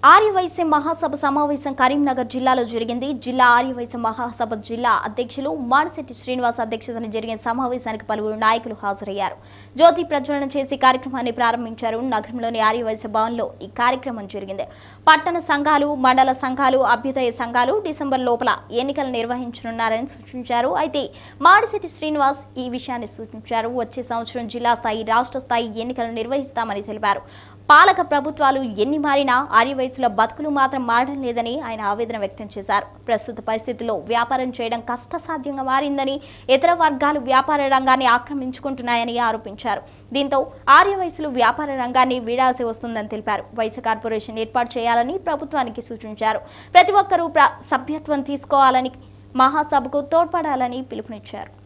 ఆర్యవైశ్య మహాసభ సమావేశం కరీంనగర్ జిల్లాలో జరిగింది జిల్లా ఆర్యవైశ్య మహాసభ జిల్లా అధ్యక్షులు మాడిశెట్టి శ్రీనివాస్ అధ్యక్షతన జరిగిన సమావేశానికి పలువురు నాయకులు హాజరయ్యారు జ్యోతి ప్రజ్వలన చేసి కార్యక్రమాన్ని ప్రారంభించారు నగరంలోని ఆర్యవైశ్య భవన్లో ఈ కార్యక్రమం జరిగింది పట్టణ సంఘాలు మండల సంఘాలు అభ్యుదయ సంఘాలు డిసెంబర్ లోపల ఎన్నికలు నిర్వహించనున్నారని సూచించారు అయితే మాడిశెట్టి శ్రీనివాస్ ఈ విషయాన్ని సూచించారు వచ్చే సంవత్సరం జిల్లా స్థాయి రాష్ట్ర స్థాయి ఎన్నికలు నిర్వహిస్తామని తెలిపారు పాలక ప్రభుత్వాలు ఎన్ని మారినా ఆర్యవయసుల బతుకులు మాత్రం మారడం లేదని ఆయన ఆవేదన వ్యక్తం చేశారు ప్రస్తుత పరిస్థితుల్లో వ్యాపారం చేయడం కష్టసాధ్యంగా మారిందని ఇతర వర్గాలు వ్యాపార రంగాన్ని ఆక్రమించుకుంటున్నాయని ఆరోపించారు దీంతో ఆర్యవయసులు వ్యాపార రంగాన్ని వీడాల్సి వస్తుందని తెలిపారు వైశ్య కార్పొరేషన్ ఏర్పాటు చేయాలని ప్రభుత్వానికి సూచించారు ప్రతి ఒక్కరూ ప్ర- సభ్యత్వం తీసుకోవాలని మహాసభకు తోడ్పడాలని పిలుపునిచ్చారు